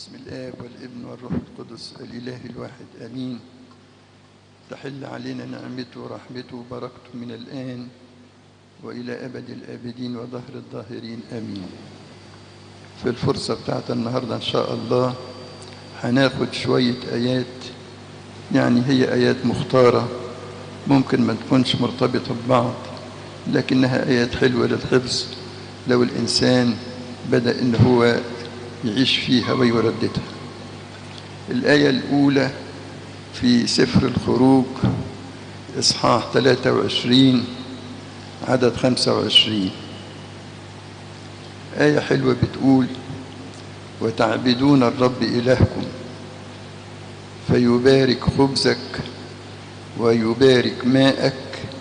بسم الآب والابن والروح القدس الإله الواحد آمين تحل علينا نعمته ورحمته وبركته من الآن وإلى أبد الآبدين وظهر الظاهرين آمين في الفرصة بتاعت النهاردة إن شاء الله هناخد شوية آيات يعني هي آيات مختارة ممكن ما تكونش مرتبطة ببعض لكنها آيات حلوة للحفظ لو الإنسان بدأ إن هو يعيش فيها ويرددها الآية الأولى في سفر الخروج إصحاح 23 عدد 25 آية حلوة بتقول وتعبدون الرب إلهكم فيبارك خبزك ويبارك ماءك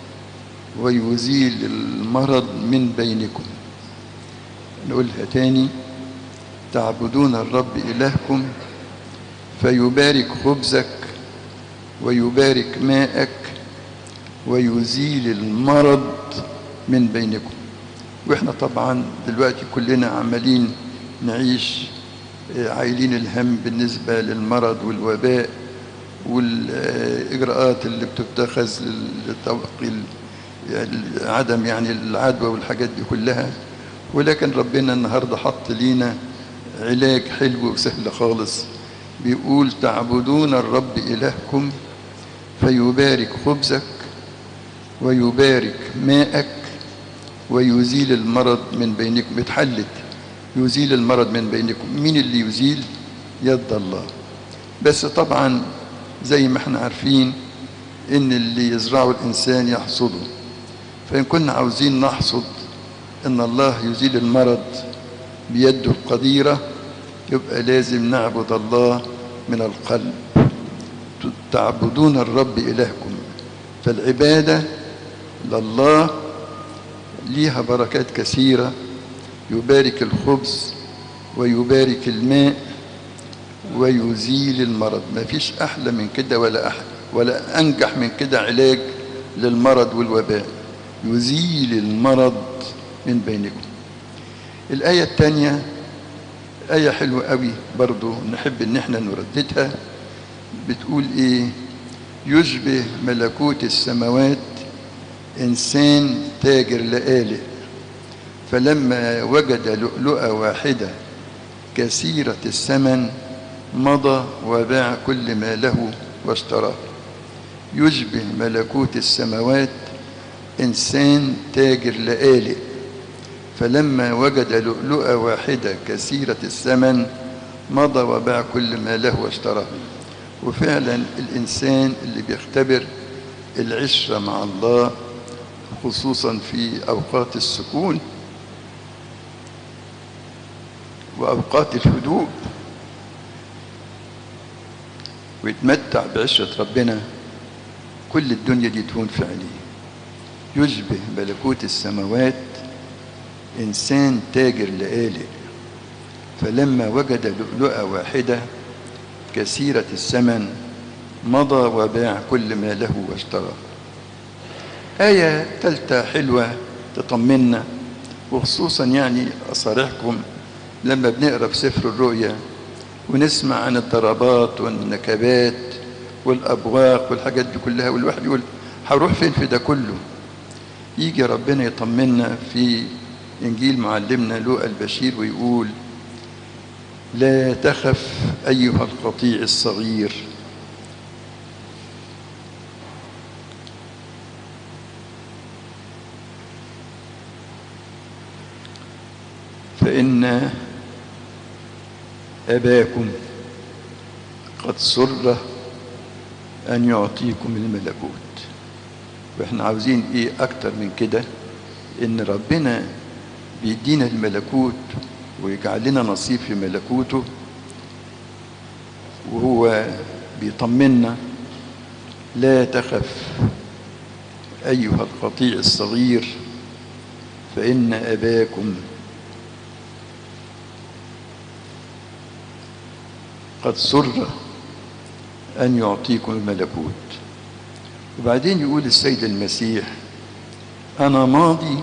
ويزيل المرض من بينكم نقولها تاني تعبدون الرب إلهكم فيبارك خبزك ويبارك ماءك ويزيل المرض من بينكم واحنا طبعا دلوقتي كلنا عمالين نعيش عايلين الهم بالنسبة للمرض والوباء والإجراءات اللي بتتخذ لتوقي عدم يعني العدوى والحاجات دي كلها ولكن ربنا النهارده حط لينا علاج حلو وسهل خالص بيقول تعبدون الرب إلهكم فيبارك خبزك ويبارك ماءك ويزيل المرض من بينكم اتحلت يزيل المرض من بينكم مين اللي يزيل يد الله بس طبعا زي ما احنا عارفين ان اللي يزرعه الانسان يحصده فان كنا عاوزين نحصد ان الله يزيل المرض بيده القديرة يبقى لازم نعبد الله من القلب تعبدون الرب إلهكم فالعبادة لله ليها بركات كثيرة يبارك الخبز ويبارك الماء ويزيل المرض ما فيش أحلى من كده ولا أحلى ولا أنجح من كده علاج للمرض والوباء يزيل المرض من بينكم الآية الثانية آية حلوة قوي برضو نحب إن احنا نرددها بتقول إيه يشبه ملكوت السماوات إنسان تاجر لآلئ فلما وجد لؤلؤة واحدة كثيرة الثمن مضى وباع كل ما له واشتراه يشبه ملكوت السماوات إنسان تاجر لآلئ فلما وجد لؤلؤة واحدة كثيرة الثمن مضى وباع كل ما له واشتراه وفعلا الإنسان اللي بيختبر العشرة مع الله خصوصا في أوقات السكون وأوقات الهدوء ويتمتع بعشرة ربنا كل الدنيا دي تهون في عينيه يشبه ملكوت السماوات إنسان تاجر لآلئ فلما وجد لؤلؤة واحدة كثيرة الثمن مضى وباع كل ما له واشترى آية ثالثة حلوة تطمنا وخصوصا يعني أصارحكم لما بنقرأ في سفر الرؤيا ونسمع عن الضربات والنكبات والأبواق والحاجات دي كلها والواحد يقول هروح فين في ده كله يجي ربنا يطمنا في إنجيل معلمنا لوقا البشير ويقول لا تخف أيها القطيع الصغير فإن أباكم قد سر أن يعطيكم الملكوت وإحنا عاوزين إيه أكتر من كده إن ربنا بيدينا الملكوت ويجعل لنا نصيب في ملكوته وهو بيطمنا لا تخف أيها القطيع الصغير فإن أباكم قد سر أن يعطيكم الملكوت وبعدين يقول السيد المسيح أنا ماضي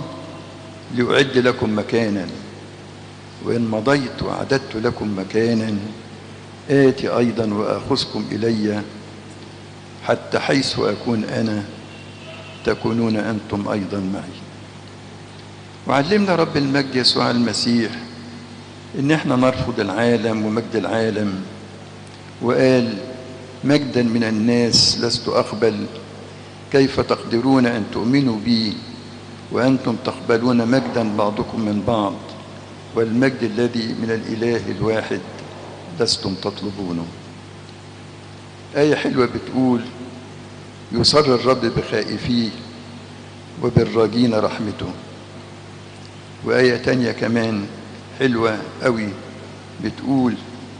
لأعد لكم مكانا وإن مضيت وأعددت لكم مكانا آتي أيضا وآخذكم إلي حتى حيث أكون أنا تكونون أنتم أيضا معي وعلمنا رب المجد يسوع المسيح إن احنا نرفض العالم ومجد العالم وقال مجدا من الناس لست أقبل كيف تقدرون أن تؤمنوا بي وأنتم تقبلون مجدا بعضكم من بعض والمجد الذي من الإله الواحد لستم تطلبونه آية حلوة بتقول يسر الرب بخائفيه وبالراجين رحمته وآية تانية كمان حلوة قوي بتقول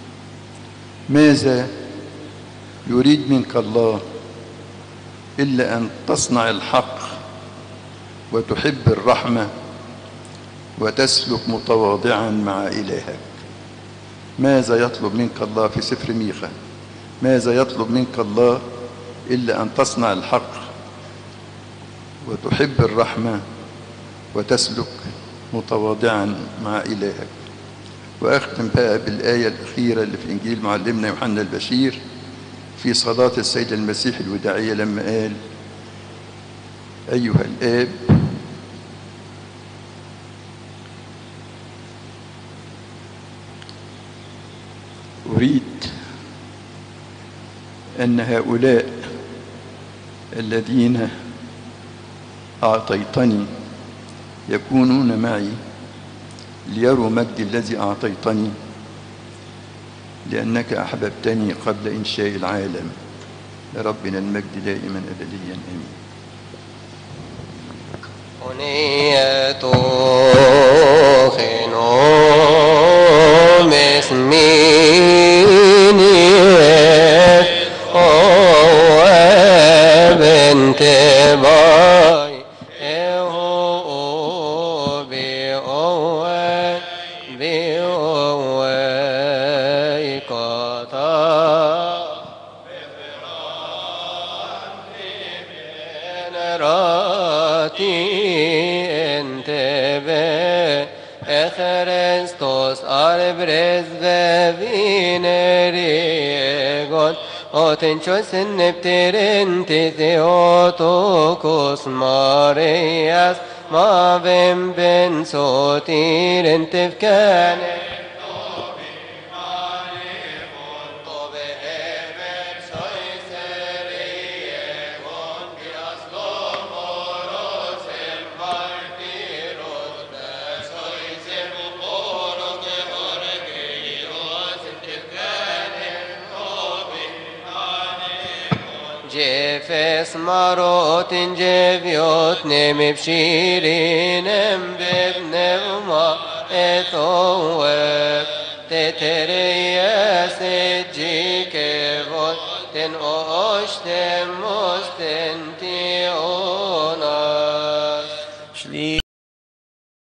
ماذا يريد منك الله إلا أن تصنع الحق وتحب الرحمة وتسلك متواضعا مع إلهك ماذا يطلب منك الله في سفر ميخا ماذا يطلب منك الله إلا أن تصنع الحق وتحب الرحمة وتسلك متواضعا مع إلهك وأختم بقى بالآية الأخيرة اللي في إنجيل معلمنا يوحنا البشير في صلاة السيد المسيح الوداعية لما قال أيها الآب أريد أن هؤلاء الذين أعطيتني يكونون معي ليروا مجدي الذي أعطيتني لأنك أحببتني قبل إنشاء العالم لربنا المجد دائما أبديا آمين أنية خنوم اسميني أو بنت باي إهو بأوي بأوي قطع راتي انتبه Χριστός αρβρες βεβίνεριγον Ότεν τσόσεν νεπτήρεν τη Θεότοκος Μαρίας Μα βεμπεν σωτήρεν τευκάνε جفس مرات جفيوت نم بشيرين بابن وما اثوب تترياس جيك فوت تن اوشتم مستنتي